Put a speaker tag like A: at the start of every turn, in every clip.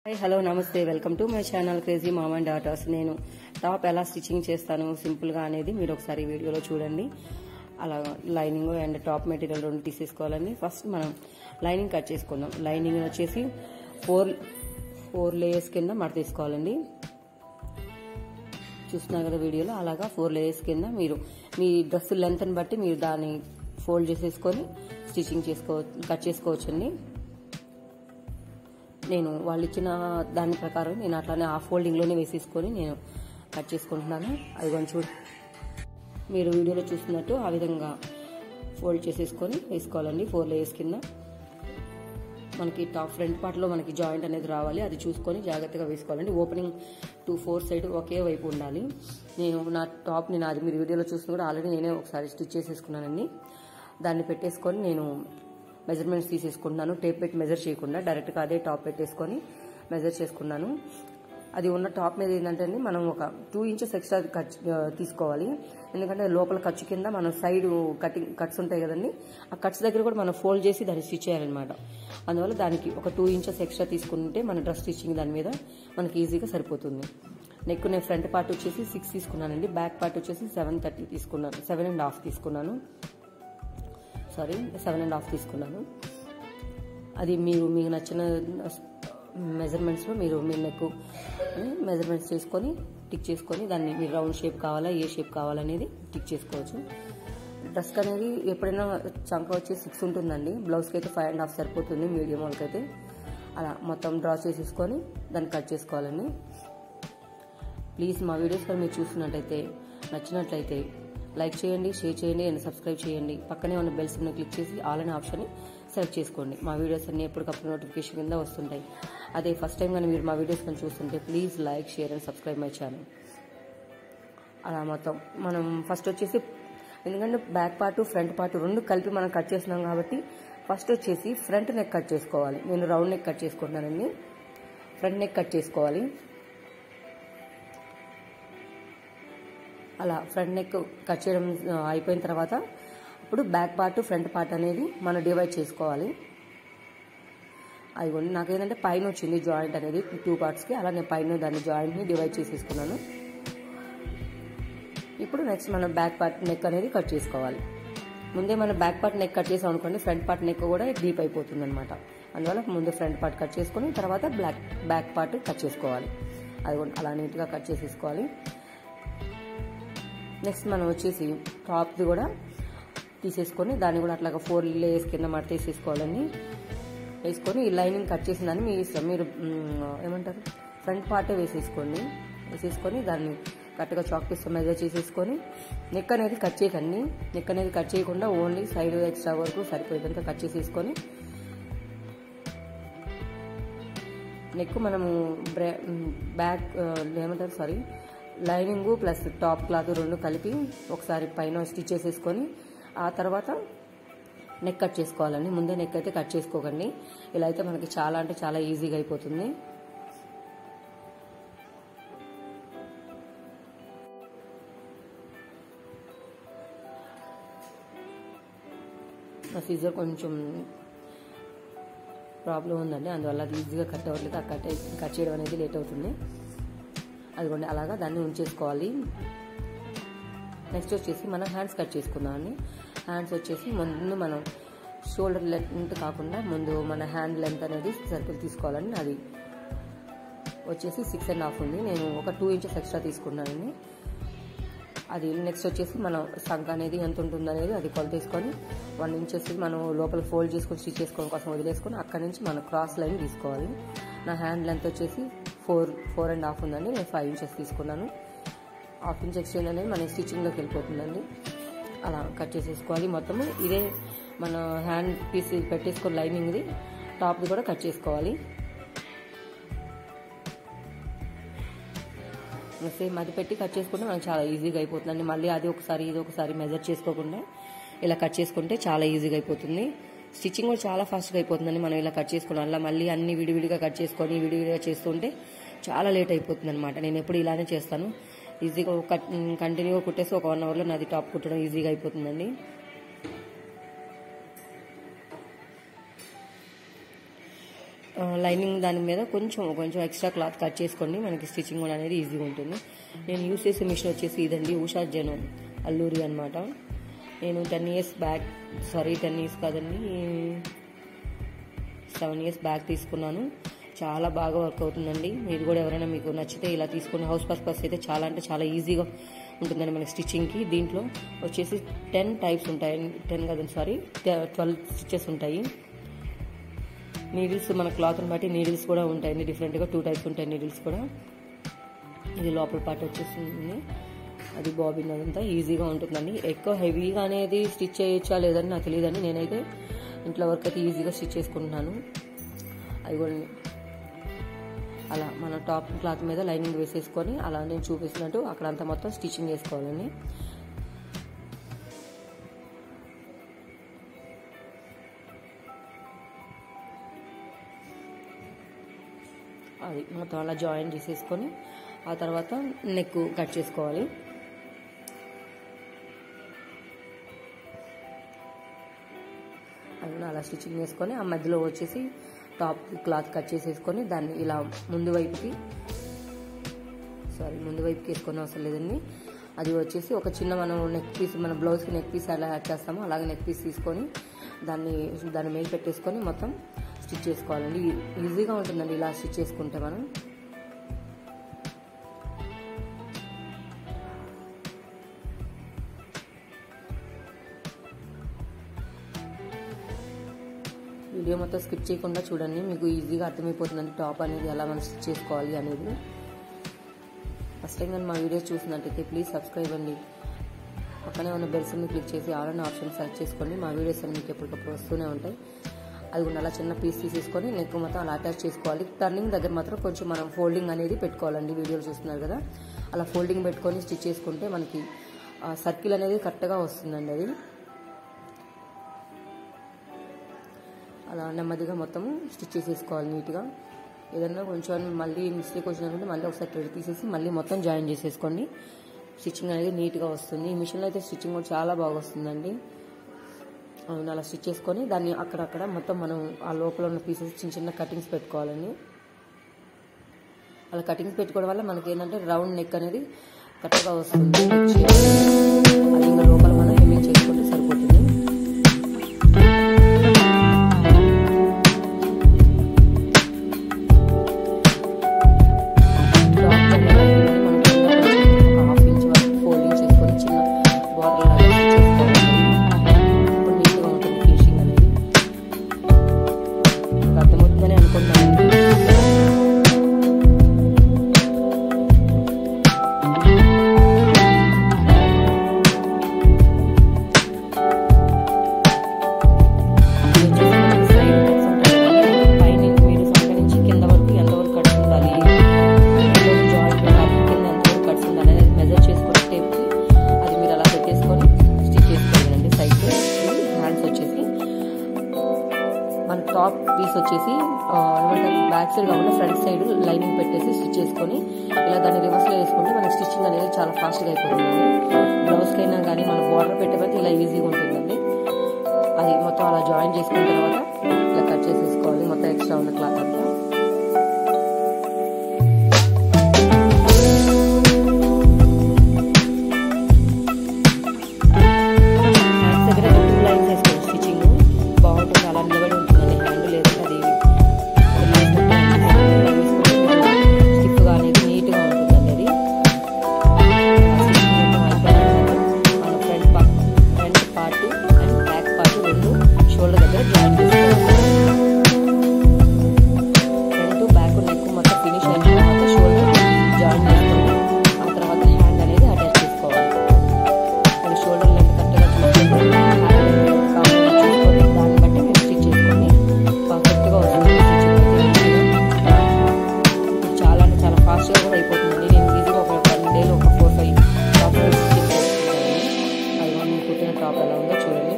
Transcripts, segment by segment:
A: hi hello నమస్తే welcome to my channel crazy mom and daughters నేను top ఎలా stitching చేస్తాను సింపుల్గా అనేది మీరు ఒకసారి వీడియోలో చూడండి అలా లైనింగ్ అండ్ టాప్ మెటీరియల్ రెండు తీసేసుకోవాలండి ఫస్ట్ మనం లైనింగ్ కట్ చేసుకుందాం లైనింగ్ వచ్చేసి ఫోర్ ఫోర్ లేయర్స్ కింద మడ తీసుకోవాలండి చూస్తున్నారు కదా వీడియోలో అలాగా ఫోర్ లేయర్స్ కింద మీరు మీ డ్రెస్ లెంత్ని బట్టి మీరు దాన్ని ఫోల్డ్ చేసేసుకొని స్టిచ్చింగ్ చేసుకో కట్ చేసుకోవచ్చండి నేను వాళ్ళు ఇచ్చిన దాని ప్రకారం నేను అట్లానే ఆ ఫోల్డింగ్లోనే వేసేసుకొని నేను కట్ చేసుకుంటున్నాను అది కొంచెం చూడు మీరు వీడియోలో చూస్తున్నట్టు ఆ విధంగా ఫోల్డ్ చేసేసుకొని వేసుకోవాలండి ఫోర్ లేయర్స్ కింద మనకి టాప్ ఫ్రంట్ పార్ట్లో మనకి జాయింట్ అనేది రావాలి అది చూసుకొని జాగ్రత్తగా వేసుకోవాలండి ఓపెనింగ్ టూ ఫోర్ సైడ్ ఒకే వైపు ఉండాలి నేను నా టాప్ నేను అది మీరు వీడియోలో చూసిన కూడా ఆల్రెడీ నేనే ఒకసారి స్టిచ్ చేసేసుకున్నానండి దాన్ని పెట్టేసుకొని నేను మెజర్మెంట్స్ తీసేసుకుంటున్నాను టేప్ పెట్టి మెజర్ చేయకుండా డైరెక్ట్గా అదే టాప్ పెట్టేసుకొని మెజర్ చేసుకున్నాను అది ఉన్న టాప్ మీద ఏంటంటే మనం ఒక టూ ఇంచెస్ ఎక్స్ట్రా కట్ తీసుకోవాలి ఎందుకంటే లోపల ఖర్చు కింద మనం సైడ్ కటింగ్ కట్స్ ఉంటాయి కదండి ఆ కట్స్ దగ్గర కూడా మనం ఫోల్డ్ చేసి దాన్ని స్టిచ్ చేయాలన్నమాట అందువల్ల దానికి ఒక టూ ఇంచెస్ ఎక్స్ట్రా తీసుకుంటే మన డ్రెస్ స్టిచ్చింగ్ దాని మీద మనకి ఈజీగా సరిపోతుంది నెక్ నేను ఫ్రంట్ పార్ట్ వచ్చేసి సిక్స్ తీసుకున్నానండి బ్యాక్ పార్ట్ వచ్చేసి సెవెన్ థర్టీ తీసుకున్నాను సెవెన్ అండ్ హాఫ్ తీసుకున్నాను సారీ సెవెన్ అండ్ హాఫ్ తీసుకున్నాను అది మీరు మీకు నచ్చిన మెజర్మెంట్స్లో మీరు మీ నెక్ మెజర్మెంట్స్ చేసుకొని టిక్ చేసుకొని దాన్ని మీరు రౌండ్ షేప్ కావాలా ఏ షేప్ కావాలనేది టిక్ చేసుకోవచ్చు డ్రెస్ అనేది ఎప్పుడైనా చంక వచ్చి సిక్స్ ఉంటుందండి బ్లౌజ్కి అయితే ఫైవ్ అండ్ హాఫ్ సరిపోతుంది మీడియం వాళ్ళకైతే అలా మొత్తం డ్రా చేసేసుకొని దాన్ని కట్ చేసుకోవాలండి ప్లీజ్ మా వీడియోస్ కానీ మీరు చూస్తున్నట్టయితే నచ్చినట్లయితే లైక్ చేయండి షేర్ చేయండి అండ్ సబ్స్క్రైబ్ చేయండి పక్కనే ఉన్న బెల్ సిమ్ని క్లిక్ చేసి ఆల్ అనే ఆప్షన్ని సెలెక్ట్ చేసుకోండి మా వీడియోస్ అన్ని ఎప్పటికప్పుడు నోటిఫికేషన్ కింద వస్తుంటాయి అదే ఫస్ట్ టైం కానీ మీరు మా వీడియోస్ కానీ చూస్తుంటే please like share and subscribe my channel అలా మొత్తం మనం ఫస్ట్ వచ్చేసి ఎందుకంటే బ్యాక్ పార్ట్ ఫ్రంట్ పార్ట్ రెండు కలిపి మనం కట్ చేస్తున్నాం కాబట్టి ఫస్ట్ వచ్చేసి ఫ్రంట్ నెక్ కట్ చేసుకోవాలి నేను రౌండ్ నెక్ కట్ చేసుకుంటున్నానండి ఫ్రంట్ నెక్ కట్ చేసుకోవాలి అలా ఫ్రంట్ నెక్ కట్ చేయడం అయిపోయిన తర్వాత ఇప్పుడు బ్యాక్ పార్ట్ ఫ్రంట్ పార్ట్ అనేది మనం డివైడ్ చేసుకోవాలి అదిగోండి నాకేంటంటే పైన వచ్చింది జాయింట్ అనేది టూ పార్ట్స్కి అలా నేను పైన దాన్ని జాయింట్ని డివైడ్ చేసేసుకున్నాను ఇప్పుడు నెక్స్ట్ మనం బ్యాక్ పార్ట్ నెక్ అనేది కట్ చేసుకోవాలి ముందే మనం బ్యాక్ పార్ట్ నెక్ కట్ చేసాం అనుకోండి ఫ్రంట్ పార్ట్ నెక్ కూడా డీప్ అయిపోతుంది అనమాట అందువల్ల ముందు ఫ్రంట్ పార్ట్ కట్ చేసుకొని తర్వాత బ్లాక్ బ్యాక్ పార్ట్ కట్ చేసుకోవాలి అది అలా నీట్గా కట్ చేసేసుకోవాలి నెక్స్ట్ మనం వచ్చేసి టాప్ది కూడా తీసేసుకొని దాన్ని కూడా అట్లాగా ఫోర్ లేయర్స్ కింద మడత వేసేసుకోవాలండి వేసుకొని ఈ లైనింగ్ కట్ చేసిన దాన్ని మీ ఇష్టం మీరు ఏమంటారు ఫ్రంట్ పార్టే వేసేసుకోండి వేసేసుకొని దాన్ని కరెక్ట్గా చాక్ పీస్ మెజర్ చేసేసుకొని నెక్ అనేది కట్ చేయకండి నెక్ అనేది కట్ చేయకుండా ఓన్లీ సైడ్ ఎక్స్ట్రా వరకు సరిపోయేదంతా కట్ చేసేసుకొని నెక్ మనము బ్యాక్ ఏమంటారు sorry lining plus top cloth రెండు కలిపి ఒకసారి పైన స్టిచ్ చేసేసుకొని ఆ తర్వాత నెక్ కట్ చేసుకోవాలండి ముందే నెక్ అయితే కట్ చేసుకోకండి ఇలా అయితే మనకి చాలా అంటే చాలా ఈజీగా అయిపోతుంది ఆ సీజర్ కొంచెం ప్రాబ్లం ఉందండి అందువల్ల అది ఈజీగా కట్ అవ్వట్లేదు ఆ కట్ కట్ చేయడం అనేది లేట్ అవుతుంది అదిగోండి అలాగా దాన్ని ఉంచేసుకోవాలి నెక్స్ట్ వచ్చేసి మనం హ్యాండ్స్ కట్ చేసుకుందామండి హ్యాండ్స్ వచ్చేసి ముందు మనం షోల్డర్ లెంత్ కాకుండా ముందు మన హ్యాండ్ లెంత్ అనేది సర్కిల్ తీసుకోవాలండి అది వచ్చేసి సిక్స్ అండ్ హాఫ్ ఉంది నేను ఒక టూ ఇంచెస్ ఎక్స్ట్రా తీసుకున్నానండి అది నెక్స్ట్ వచ్చేసి మనం సంఖ అనేది ఎంత ఉంటుంది అనేది అది కొలత తీసుకొని వన్ ఇంచెస్ మనం లోపల ఫోల్డ్ చేసుకొని స్టిచ్ చేసుకోవడం కోసం వదిలేసుకొని అక్కడ నుంచి మనం క్రాస్ లైన్ తీసుకోవాలి నా హ్యాండ్ లెంత్ వచ్చేసి ఫోర్ ఫోర్ అండ్ హాఫ్ ఉందండి నేను ఫైవ్ ఇంచెస్ తీసుకున్నాను హాఫ్ ఇంచ్ ఎక్స్చేంజ్ అనేది మన స్టిచ్చింగ్లోకి వెళ్ళిపోతుందండి అలా కట్ చేసేసుకోవాలి మొత్తము ఇదే మన హ్యాండ్ పీస్ పెట్టేసుకొని లైనింగ్ది టాప్ది కూడా కట్ చేసుకోవాలి సేమ్ అది పెట్టి కట్ చేసుకుంటే మనకు చాలా ఈజీగా అయిపోతుందండి మళ్ళీ అది ఒకసారి ఇది ఒకసారి మెజర్ చేసుకోకుండా ఇలా కట్ చేసుకుంటే చాలా ఈజీగా అయిపోతుంది స్టిచ్చింగ్ కూడా చాలా ఫాస్ట్గా అయిపోతుందండి మనం ఇలా కట్ చేసుకోవడం వల్ల మళ్ళీ అన్ని విడివిడిగా కట్ చేసుకొని విడివిడిగా చేస్తుంటే చాలా లేట్ అయిపోతుంది అనమాట నేను ఎప్పుడు ఇలానే చేస్తాను ఈజీగా కట్ కంటిన్యూగా కుట్టేసి ఒక వన్ అవర్లో నాది టాప్ కుట్టడం ఈజీగా అయిపోతుందండి లైనింగ్ దాని మీద కొంచెం కొంచెం ఎక్స్ట్రా క్లాత్ కట్ చేసుకోండి మనకి స్టిచ్చింగ్ కూడా అనేది ఈజీగా ఉంటుంది నేను యూస్ చేసే మిషన్ వచ్చేసి ఇదండి ఉషా జనం అల్లూరి అనమాట నేను ten years back sorry ten years కాదండి సెవెన్ ఇయర్స్ బ్యాక్ తీసుకున్నాను చాలా బాగా వర్క్ అవుతుందండి మీరు కూడా ఎవరైనా మీకు నచ్చితే ఇలా తీసుకుని హౌస్ పర్పస్ అయితే చాలా అంటే చాలా ఈజీగా ఉంటుందండి మనకి స్టిచ్చింగ్కి దీంట్లో వచ్చేసి టెన్ టైప్స్ ఉంటాయి టెన్ కదండి సారీ ట్వెల్వ్ స్టిచెస్ ఉంటాయి నీడిల్స్ మన క్లాత్ని బట్టి నీడిల్స్ కూడా ఉంటాయండి డిఫరెంట్గా టూ టైప్స్ ఉంటాయి నీడిల్స్ కూడా ఇది లోపల పార్ట్ వచ్చేసింది అది బాబిన్ అదంతా ఈజీగా ఉంటుందండి ఎక్కువ హెవీగా అనేది స్టిచ్ చేయొచ్చా లేదని నాకు తెలియదండి నేనైతే ఇంట్లో వర్క్ అయితే ఈజీగా స్టిచ్ చేసుకుంటున్నాను అది కూడా అలా మన టాప్ క్లాత్ మీద లైనింగ్ వేసేసుకొని అలా నేను చూపిస్తున్నట్టు అక్కడ అంతా మొత్తం స్టిచ్చింగ్ చేసుకోవాలండి అది మొత్తం అలా జాయిన్ చేసేసుకొని ఆ తర్వాత నెక్ కట్ చేసుకోవాలి అది అలా స్టిచ్చింగ్ చేసుకొని ఆ మధ్యలో వచ్చేసి టాప్ క్లాత్ కట్ చేసేసుకొని దాన్ని ఇలా ముందు వైపుకి సారీ ముందు వైపుకి వేసుకొని అవసరం లేదండి అది వచ్చేసి ఒక చిన్న మనం నెక్ పీస్ మన బ్లౌజ్కి నెక్ పీస్ ఎలా యాడ్ చేస్తామో అలాగే నెక్ పీస్ తీసుకొని దాన్ని దాని మీద పెట్టేసుకొని మొత్తం స్టిచ్ చేసుకోవాలండి ఈజీగా ఉంటుందండి ఇలా స్టిచ్ చేసుకుంటే మనం వీడియో మొత్తం స్కిప్ చేయకుండా చూడండి మీకు ఈజీగా అర్థమైపోతుందండి టాప్ అనేది ఎలా మనం స్టిచ్ చేసుకోవాలి అనేది ఫస్ట్ టైం కానీ మా వీడియోస్ చూసినట్టయితే ప్లీజ్ సబ్స్క్రైబ్ అండి పక్కనే ఉన్న బెల్స్ని క్లిక్ చేసి ఆల్ అనే ఆప్షన్ సెలెక్ట్ చేసుకోండి మా వీడియోస్ అన్ని మీకు ఎప్పటికప్పుడు వస్తూనే ఉంటాయి అది కూడా అలా చిన్న పీస్ తీసేసుకొని నెక్ మొత్తం అలా అటాచ్ చేసుకోవాలి టర్నింగ్ దగ్గర మాత్రం కొంచెం మనం ఫోల్డింగ్ అనేది పెట్టుకోవాలండి వీడియోలు చూస్తున్నారు కదా అలా ఫోల్డింగ్ పెట్టుకొని స్టిచ్ చేసుకుంటే మనకి సర్కిల్ అనేది కరెక్ట్గా వస్తుందండి అది అలా నెమ్మదిగా మొత్తం స్టిచ్ చేసేసుకోవాలి నీట్గా ఏదన్నా కొంచెం మళ్ళీ మిస్టేక్ వచ్చినట్టు మళ్ళీ ఒకసారి థ్రెడ్ తీసేసి మళ్ళీ మొత్తం జాయిన్ చేసేసుకోండి స్టిచ్చింగ్ అనేది నీట్గా వస్తుంది ఈ మిషన్లో అయితే స్టిచ్చింగ్ కూడా చాలా బాగా వస్తుందండి అవును అలా స్టిచ్ చేసుకొని దాన్ని అక్కడక్కడ మొత్తం మనం ఆ లోపల ఉన్న పీసెస్ చిన్న చిన్న కటింగ్స్ పెట్టుకోవాలండి అలా కటింగ్స్ పెట్టుకోవడం వల్ల మనకి ఏంటంటే రౌండ్ నెక్ అనేది కరెక్ట్గా వస్తుంది అది ఇంకా లోపల మనం హెమ్మింగ్ చేసుకుంటే సరిపోతుంది హాఫ్ ఇంచ్ వరకు ఫోల్డింగ్ చేసుకొని చిన్న బార్డర్ లాగా చేసుకోవాలి అప్పుడు నీట్గా ఉంటుంది ఫినిషింగ్ అనేది అర్థమవుతుందని అనుకుంటున్నాను టాప్ పీస్ వచ్చేసి ఏమంటారు బ్యాక్ సైడ్ కాకుండా ఫ్రంట్ సైడ్ లైనింగ్ పెట్టేసి స్టిచ్ చేసుకొని ఇలా దాన్ని రివర్స్లో వేసుకుంటే మనకి స్టిచ్చింగ్ అనేది చాలా ఫాస్ట్గా అయిపోతుందండి బ్లౌజ్కి అయినా కానీ మనం బార్డర్ పెట్టబట్టి ఇలా ఈజీగా ఉంటుందండి అది మొత్తం అలా జాయిన్ చేసుకున్న తర్వాత ఇలా కట్ చేసేసుకోవాలి మొత్తం ఎక్స్ట్రా ఉన్న క్లాత్ అంతా దగ్గర టూ లైన్స్ వేసుకోండి స్టిచ్చింగ్ బాగుంటుంది అలా నిలబడి ఉంటుందండి హ్యాండ్ లేదంటే అది స్టిఫ్గా అనేది నీట్గా ఉంటుందండి అది మన front part front part and back part రెండు షోల్డర్ దగ్గర జాయిన్ చేసుకోవాలి ఫ్రంట్ బ్యాక్ నెక్ మొత్తం ఫినిష్ అయిన తర్వాత షోల్డర్ జాయిన్ చేసుకోవాలి ఆ తర్వాత హ్యాండ్ అనేది అటాచ్ చేసుకోవాలి అది షోల్డర్ లెంత్ కరెక్ట్గా చూసుకొని చూసుకొని దాన్ని బట్టి మీరు స్టిచ్ చేసుకోండి పర్ఫెక్ట్గా వస్తుంది చాలా అంటే చాలా ఫాస్ట్గా కూడా అయిపోతుందండి నేను ఈజీగా ఒక వన్ డేలో ఒక ఫోర్ ఫైవ్ టాప్ స్టిచ్ చేసుకుంటాను అది నేను కుట్టిన టాప్ ఎలా ఉందో చూడండి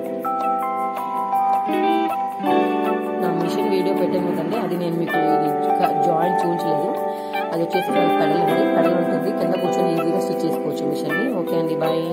A: నా మిషన్ వీడియో పెట్టే కదండి అది నేను మీకు జాయింట్ చూపించలేదు అది వచ్చేసి పెడల్ ఉంది పెడల్ ఉంటుంది కింద కూర్చొని ఈజీగా స్టిచ్ చేసుకోవచ్చు మిషన్ని ఓకే అండి బాయ్